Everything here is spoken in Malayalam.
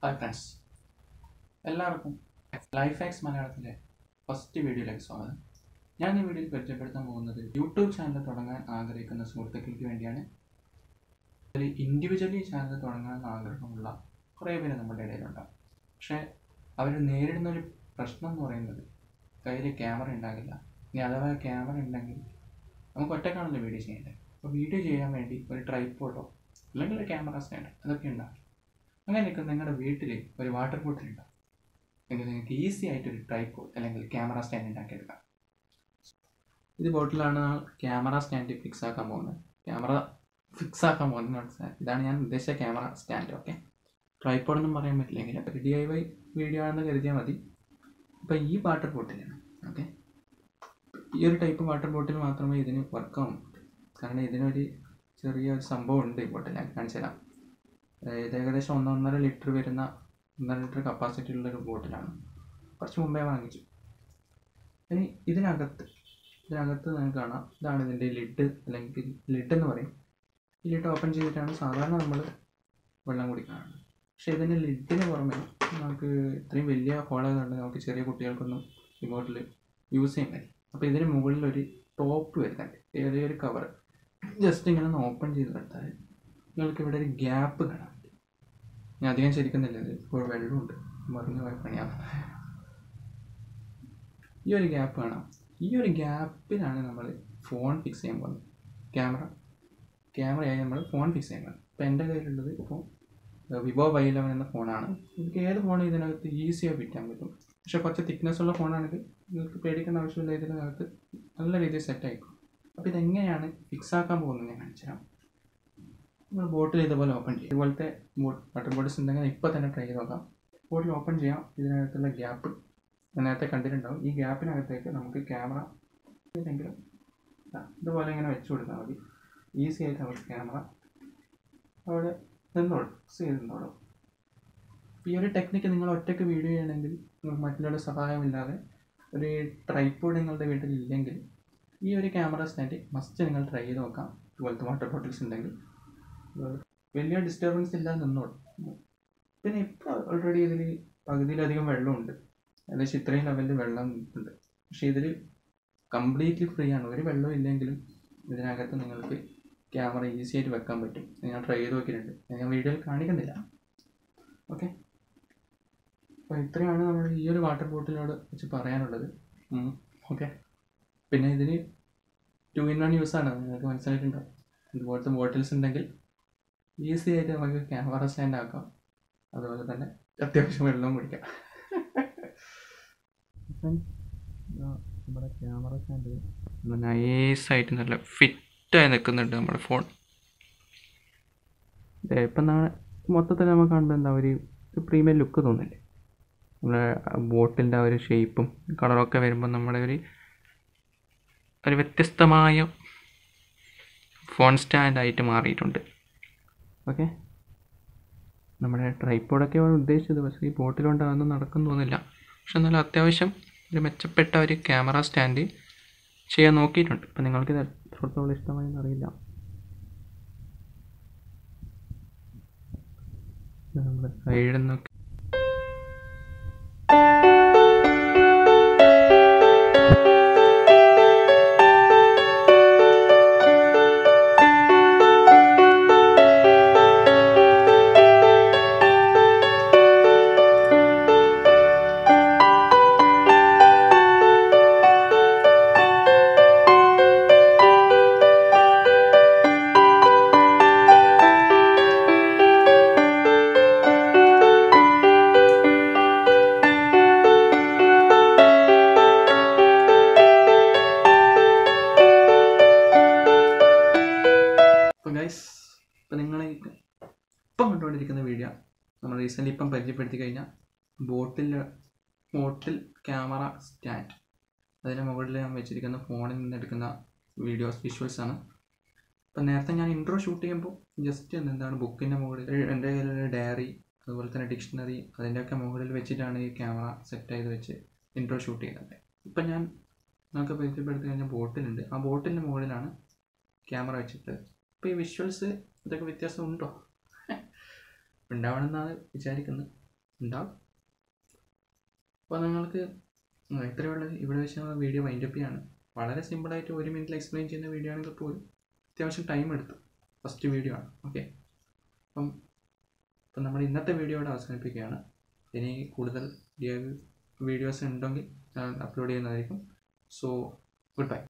ഹായ് ഫ്രണ്ട്സ് എല്ലാവർക്കും ലൈഫ് ഹാക്സ് മലയാളത്തിലെ ഫസ്റ്റ് വീഡിയോയിലേക്ക് സ്വാഗതം ഞാൻ ഈ വീഡിയോയിൽ പരിചയപ്പെടുത്താൻ പോകുന്നത് യൂട്യൂബ് ചാനൽ തുടങ്ങാൻ ആഗ്രഹിക്കുന്ന സുഹൃത്തുക്കൾക്ക് വേണ്ടിയാണ് ഒരു ഇൻഡിവിജ്വലി ചാനൽ തുടങ്ങാൻ ആഗ്രഹമുള്ള കുറേ പേര് നമ്മുടെ ഇടയിലുണ്ടാകും പക്ഷേ അവർ നേരിടുന്ന ഒരു പ്രശ്നം എന്ന് പറയുന്നത് കയ്യിൽ ക്യാമറ ഉണ്ടാകില്ല ഇനി അഥവാ ക്യാമറ ഉണ്ടെങ്കിൽ നമുക്ക് ഒറ്റക്കാണല്ലോ വീഡിയോ ചെയ്യേണ്ടത് അപ്പോൾ വീഡിയോ ചെയ്യാൻ വേണ്ടി ഒരു ട്രൈപ്പോട്ടോ അല്ലെങ്കിൽ ഒരു ക്യാമറ സ്റ്റാൻഡ് അതൊക്കെ ഉണ്ടാകും അങ്ങനെയൊക്കെ നിങ്ങളുടെ വീട്ടിൽ ഒരു വാട്ടർ ബോട്ടിൽ ഉണ്ടാവും എങ്കിൽ നിങ്ങൾക്ക് ഈസി ആയിട്ട് ഒരു ട്രൈപ്പോഡ് അല്ലെങ്കിൽ ക്യാമറ സ്റ്റാൻഡ് ഉണ്ടാക്കിയെടുക്കാം ഇത് ബോട്ടിലാണ് ക്യാമറ സ്റ്റാൻഡ് ഫിക്സ് ആക്കാൻ പോകുന്നത് ക്യാമറ ഫിക്സ് ആക്കാൻ പോകുന്നത് ഇതാണ് ഞാൻ ഉദ്ദേശിച്ച ക്യാമറ സ്റ്റാൻഡ് ഓക്കെ ട്രൈപ്പോഡ് ഒന്നും പറയാൻ പറ്റില്ലെങ്കിൽ ഒരു ഡി ഐ വൈ വീഡിയോ ആണെന്ന് കരുതിയാൽ മതി അപ്പോൾ ഈ വാട്ടർ ബോട്ടിലാണ് ഓക്കെ ഈ ഒരു ടൈപ്പ് വാട്ടർ ബോട്ടിൽ മാത്രമേ ഇതിന് വർക്ക് ആവും കാരണം ഇതിനൊരു ചെറിയ ഒരു സംഭവം ഉണ്ട് ഈ ബോട്ടിൽ ഞാൻ കാണിച്ചു തരാം ഇത് ഏകദേശം ഒന്നൊന്നര ലിറ്റർ വരുന്ന ഒന്നര ലിറ്റർ കപ്പാസിറ്റി ഉള്ള ഒരു ബോട്ടിലാണ് കുറച്ച് മുമ്പേ വാങ്ങിച്ചു ഇനി ഇതിനകത്ത് ഇതിനകത്ത് നിങ്ങൾക്ക് കാണാം ഇതാണ് ഇതിൻ്റെ ലിഡ് അല്ലെങ്കിൽ ലിഡ് എന്ന് പറയും ഈ ലിഡ് ഓപ്പൺ ചെയ്തിട്ടാണ് സാധാരണ നമ്മൾ വെള്ളം കുടിക്കാറുള്ളത് പക്ഷേ ഇതിൻ്റെ ലിഡിന് പുറമെ നമുക്ക് ഇത്രയും വലിയ ഹോളായതുകൊണ്ട് നമുക്ക് ചെറിയ കുട്ടികൾക്കൊന്നും ഈ ബോട്ടിൽ യൂസ് ചെയ്യാൻ കഴിയും അപ്പോൾ ഇതിന് മുകളിൽ ഒരു ടോപ്പ് വരുന്നുണ്ട് ചെറിയൊരു കവർ ജസ്റ്റ് ഇങ്ങനെ ഒന്ന് ഓപ്പൺ ചെയ്ത് എടുത്താൽ നിങ്ങൾക്ക് ഇവിടെ ഒരു ഗ്യാപ്പ് കാണാം ഞാൻ അധികം ശരിക്കുന്നില്ല ഇത് ഇപ്പോൾ വെള്ളമുണ്ട് മറിഞ്ഞു പോയ പണിയാണ് ഈ ഒരു ഗ്യാപ്പ് കാണാം ഈ ഒരു ഗ്യാപ്പിലാണ് നമ്മൾ ഫോൺ ഫിക്സ് ചെയ്യാൻ പോകുന്നത് ക്യാമറ ക്യാമറയായി നമ്മൾ ഫോൺ ഫിക്സ് ചെയ്യാൻ പോകുന്നത് ഇപ്പോൾ എൻ്റെ കയ്യിലുള്ളത് ഇപ്പോൾ വിവോ വൈ ഇലവൻ എന്ന ഫോണാണ് നിങ്ങൾക്ക് ഏത് ഫോണും ഇതിനകത്ത് ഈസിയായി ഫിറ്റ് ചെയ്യാൻ പറ്റും പക്ഷേ കുറച്ച് തിക്നെസ് ഉള്ള ഫോണാണെങ്കിൽ നിങ്ങൾക്ക് പേടിക്കേണ്ട ആവശ്യമില്ല ഇതിനകത്ത് നല്ല രീതിയിൽ സെറ്റ് ആയിക്കും അപ്പോൾ ഇതെങ്ങനെയാണ് ഫിക്സ് ആക്കാൻ പോകുന്നത് ഞാൻ കാണിച്ചു തരാം നമ്മൾ ബോട്ടിൽ ഇതുപോലെ ഓപ്പൺ ചെയ്യും ഇതുപോലത്തെ വാട്ടർ ബോട്ടിൽസ് ഉണ്ടെങ്കിൽ ഇപ്പോൾ തന്നെ ട്രൈ ചെയ്ത് നോക്കാം ബോട്ടിൽ ഓപ്പൺ ചെയ്യാം ഇതിനകത്തുള്ള ഗ്യാപ്പ് നേരത്തെ കണ്ടിട്ടുണ്ടാവും ഈ ഗ്യാപ്പിനകത്തേക്ക് നമുക്ക് ക്യാമറ എന്തെങ്കിലും ഇതുപോലെ ഇങ്ങനെ വെച്ച് കൊടുത്താൽ മതി ഈസി ആയിട്ട് നമുക്ക് ക്യാമറ അവിടെ നിന്നോളും ഫിക്സ് ചെയ്ത് നിന്നോളും ഈ ഒരു ടെക്നിക്ക് നിങ്ങൾ ഒറ്റയ്ക്ക് വീഡിയോ ചെയ്യണമെങ്കിൽ നിങ്ങൾക്ക് മറ്റുള്ളവരുടെ സഹായമില്ലാതെ ഒരു ട്രൈപ്പോഡ് നിങ്ങളുടെ വീട്ടിൽ ഇല്ലെങ്കിൽ ഈ ഒരു ക്യാമറ സ്റ്റാൻഡ് മസ്റ്റ് നിങ്ങൾ ട്രൈ ചെയ്ത് നോക്കാം ഇതുപോലത്തെ വാട്ടർ ബോട്ടിൽസ് ഉണ്ടെങ്കിൽ വലിയ ഡിസ്റ്റർബൻസ് ഇല്ലാതെ നിന്നോളും പിന്നെ ഇപ്പോൾ ഓൾറെഡി ഇതിൽ പകുതിയിലധികം വെള്ളമുണ്ട് ഏകദേശം ഇത്രയും ലെവലിൽ വെള്ളം ഉണ്ട് പക്ഷേ ഇതിൽ കംപ്ലീറ്റ്ലി ഫ്രീ ആണ് ഒരു വെള്ളം ഇല്ലെങ്കിലും ഇതിനകത്ത് നിങ്ങൾക്ക് ക്യാമറ ഈസി ആയിട്ട് വെക്കാൻ പറ്റും ഞാൻ ട്രൈ ചെയ്ത് നോക്കിയിട്ടുണ്ട് ഞാൻ വീഡിയോയിൽ കാണിക്കുന്നില്ല ഓക്കെ അപ്പോൾ ഇത്രയാണ് നമ്മൾ ഈ ഒരു വാട്ടർ ബോട്ടിലോട് വെച്ച് പറയാനുള്ളത് ഓക്കെ പിന്നെ ഇതിന് ടു ഇൻ വൺ യൂസാണ് നിങ്ങൾക്ക് മനസ്സിലായിട്ടുണ്ടാവും ഇതുപോലത്തെ ബോട്ടിൽസ് ഉണ്ടെങ്കിൽ ഈസി ആയിട്ട് നമുക്ക് ക്യാമറ സ്റ്റാൻഡ് ആക്കാം അതുപോലെ തന്നെ അത്യാവശ്യം വെള്ളം കുടിക്കാം നമ്മുടെ ക്യാമറ സ്റ്റാൻഡ് നൈസായിട്ട് നല്ല ഫിറ്റായി നിൽക്കുന്നുണ്ട് നമ്മുടെ ഫോൺ ഇപ്പം നമ്മൾ മൊത്തത്തിൽ നമുക്ക് കാണുമ്പോൾ എന്താ ഒരു പ്രീമിയം ലുക്ക് തോന്നില്ലേ നമ്മുടെ ബോട്ടിൻ്റെ ആ ഒരു ഷേപ്പും കളറൊക്കെ വരുമ്പോൾ നമ്മുടെ ഒരു ഒരു വ്യത്യസ്തമായ ഫോൺ സ്റ്റാൻഡായിട്ട് മാറിയിട്ടുണ്ട് ഓക്കെ നമ്മുടെ ട്രൈപ്പോഡൊക്കെ ഉദ്ദേശിച്ചത് പക്ഷേ ഈ ബോട്ടിലുകൊണ്ട് അതൊന്നും നടക്കും തോന്നില്ല പക്ഷെ എന്നാലും അത്യാവശ്യം ഒരു മെച്ചപ്പെട്ട ഒരു ക്യാമറ സ്റ്റാൻഡ് ചെയ്യാൻ നോക്കിയിട്ടുണ്ട് അപ്പം നിങ്ങൾക്ക് ഇത് എത്രത്തോളം ഇഷ്ടമായി എന്നറിയില്ല നമ്മുടെ സൈഡിൽ നിന്നൊക്കെ അപ്പോൾ ഗൈസ് ഇപ്പം നിങ്ങൾ ഇപ്പം കണ്ടുകൊണ്ടിരിക്കുന്ന വീഡിയോ നമ്മൾ റീസെൻ്റ് ഇപ്പം പരിചയപ്പെടുത്തി കഴിഞ്ഞാൽ ബോട്ടിൽ ബോട്ടിൽ ക്യാമറ സ്റ്റാൻഡ് അതിന് മുകളിൽ ഞാൻ വെച്ചിരിക്കുന്ന ഫോണിൽ നിന്ന് എടുക്കുന്ന വീഡിയോസ് വിഷ്വൽസ് ആണ് അപ്പം നേരത്തെ ഞാൻ ഇൻട്രോ ഷൂട്ട് ചെയ്യുമ്പോൾ ജസ്റ്റ് എന്താണ് ബുക്കിൻ്റെ മുകളിൽ എൻ്റെ കയ്യിലുള്ള ഡയറി അതുപോലെ തന്നെ ഡിക്ഷണറി അതിൻ്റെയൊക്കെ മുകളിൽ വെച്ചിട്ടാണ് ഈ ക്യാമറ സെറ്റ് ചെയ്ത് വെച്ച് ഇൻട്രോ ഷൂട്ട് ചെയ്യുന്നത് ഇപ്പം ഞാൻ നമുക്ക് പരിചയപ്പെടുത്തി കഴിഞ്ഞാൽ ബോട്ടിലുണ്ട് ആ ബോട്ടിൻ്റെ മുകളിലാണ് ക്യാമറ വെച്ചിട്ട് ഇപ്പോൾ ഈ വിഷ്വൽസ് ഇതൊക്കെ വ്യത്യാസം ഉണ്ടോ ഉണ്ടാവണമെന്നാണ് വിചാരിക്കുന്നത് ഉണ്ടാവും അപ്പോൾ നിങ്ങൾക്ക് ഇത്രയുള്ള ഇവിടെ വെച്ച് നമ്മൾ വീഡിയോ വൈൻഡപ്പ് ചെയ്യാണ് വളരെ സിമ്പിളായിട്ട് ഒരു മിനിറ്റിൽ എക്സ്പ്ലെയിൻ ചെയ്യുന്ന വീഡിയോ ആണെങ്കിൽ പോലും അത്യാവശ്യം ടൈം എടുത്തു ഫസ്റ്റ് വീഡിയോ ആണ് ഓക്കെ അപ്പം അപ്പം നമ്മൾ ഇന്നത്തെ വീഡിയോ ഇവിടെ അവസാനിപ്പിക്കുകയാണ് ഇനി കൂടുതൽ വീഡിയോസ് ഉണ്ടെങ്കിൽ അപ്ലോഡ് ചെയ്യുന്നതായിരിക്കും സോ ഗുഡ് ബൈ